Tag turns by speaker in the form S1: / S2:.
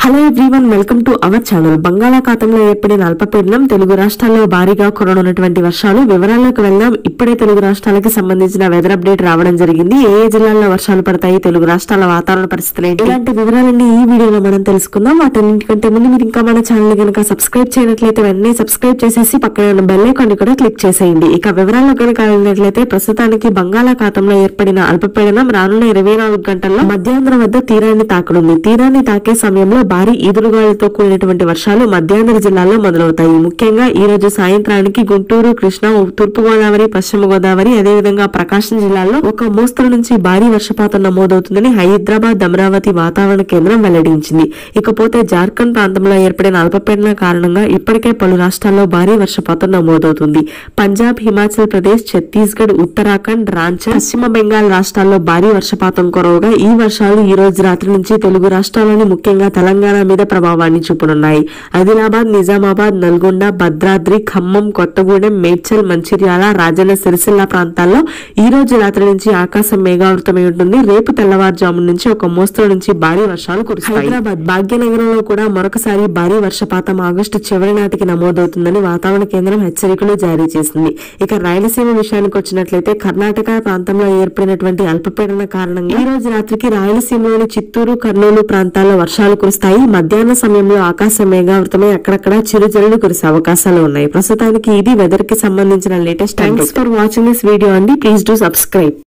S1: hello everyone welcome to our channel బంగాళాఖాతంలో ఏర్పడిన అల్పపీడనం తెలుగు రాష్ట్రాల్లో భారీగా కురనున్నటువంటి వర్షాలు వివరాల్లోకి వెళ్దాం ఇప్పుడే తెలుగు రాష్ట్రాలకి సంబంధించిన వెదర్ అప్డేట్ రావడం జరిగింది ఏ ఏ జిల్లాల్లో వర్షాలు పడతాయి తెలుగు రాష్ట్రాల వాతావరణ పరిస్థితులు ఏంటి ఇలాంటి వివరాలన్నీ ఈ వీడియోలో మనం తెలుసుకుందాం వాటన్నింటికంటే ముందు మీరు ఇంకా మన ఛానల్ కనుక సబ్స్క్రైబ్ చేయనట్లయితే వెంటనే సబ్స్క్రైబ్ చేసేసి పక్కనే ఉన్న బెల్ ఐకాన్ కూడా క్లిక్ చేసేయండి ఇక వివరాల్లో కనుక వెళ్ళినట్లయితే ప్రస్తుతానికి బంగాళాఖాతంలో ఏర్పడిన అల్పపీడనం రానున్న ఇరవై నాలుగు గంటల్లో మధ్యాంధ్ర వద్ద తీరాన్ని తాకనుంది తీరాన్ని తాకే సమయంలో భారీ ఈదురుగాలులతో కూడినటువంటి వర్షాలు మధ్యాంధ్ర జిల్లాలో మొదలవుతాయి ముఖ్యంగా ఈ రోజు సాయంత్రానికి గుంటూరు కృష్ణా తూర్పు గోదావరి పశ్చిమ గోదావరి అదేవిధంగా ప్రకాశం జిల్లాల్లో ఒక మోస్తరు నుంచి భారీ వర్షపాతం నమోదవుతుందని హైదరాబాద్ అమరావతి వాతావరణ కేంద్రం వెల్లడించింది ఇకపోతే జార్ఖండ్ ప్రాంతంలో ఏర్పడిన అల్పపీడన కారణంగా ఇప్పటికే పలు రాష్ట్రాల్లో భారీ వర్షపాతం నమోదవుతుంది పంజాబ్ హిమాచల్ ప్రదేశ్ ఛత్తీస్గఢ్ ఉత్తరాఖండ్ రాంచీ పశ్చిమ బెంగాల్ రాష్ట్రాల్లో భారీ వర్షపాతం కురవగా ఈ వర్షాలు ఈ రోజు రాత్రి నుంచి తెలుగు రాష్ట్రాల్లోని ముఖ్యంగా తెలంగాణ మీద ప్రభావాన్ని చూపనున్నాయి ఆదిలాబాద్ నిజామాబాద్ నల్గొండ భద్రాద్రి ఖమ్మం కొత్తగూడెం మేడ్చల్ మంచిర్యాల రాజన్న సిరిసిల్ల ప్రాంతాల్లో ఈ రోజు రాత్రి నుంచి ఆకాశం మేఘావృతమై ఉంటుంది రేపు తెల్లవారుజాము నుంచి ఒక మోస్తరు నుంచి భారీ వర్షాలు కురుస్తాయి హైదరాబాద్ భాగ్యనగరంలో కూడా మరొకసారి భారీ వర్షపాతం ఆగస్టు చివరి నాటికి నమోదవుతుందని వాతావరణ కేంద్రం హెచ్చరికలు జారీ చేసింది ఇక రాయలసీమ విషయానికి వచ్చినట్లయితే కర్ణాటక ప్రాంతంలో ఏర్పడినటువంటి అల్పపీడన కారణంగా ఈ రోజు రాత్రికి రాయలసీమలోని చిత్తూరు కర్నూలు ప్రాంతాల్లో వర్షాలు కురుస్తాయి మధ్యాహ్న సమయంలో ఆకాశం మేఘావృతమై అక్కడక్కడ చిరుజల్లు కురిసే అవకాశాలు ఉన్నాయి ప్రస్తుతానికి ఇది వెదర్ కి సంబంధించిన latest thanks for watching this video అండి ప్లీజ్ డూ సబ్స్క్రైబ్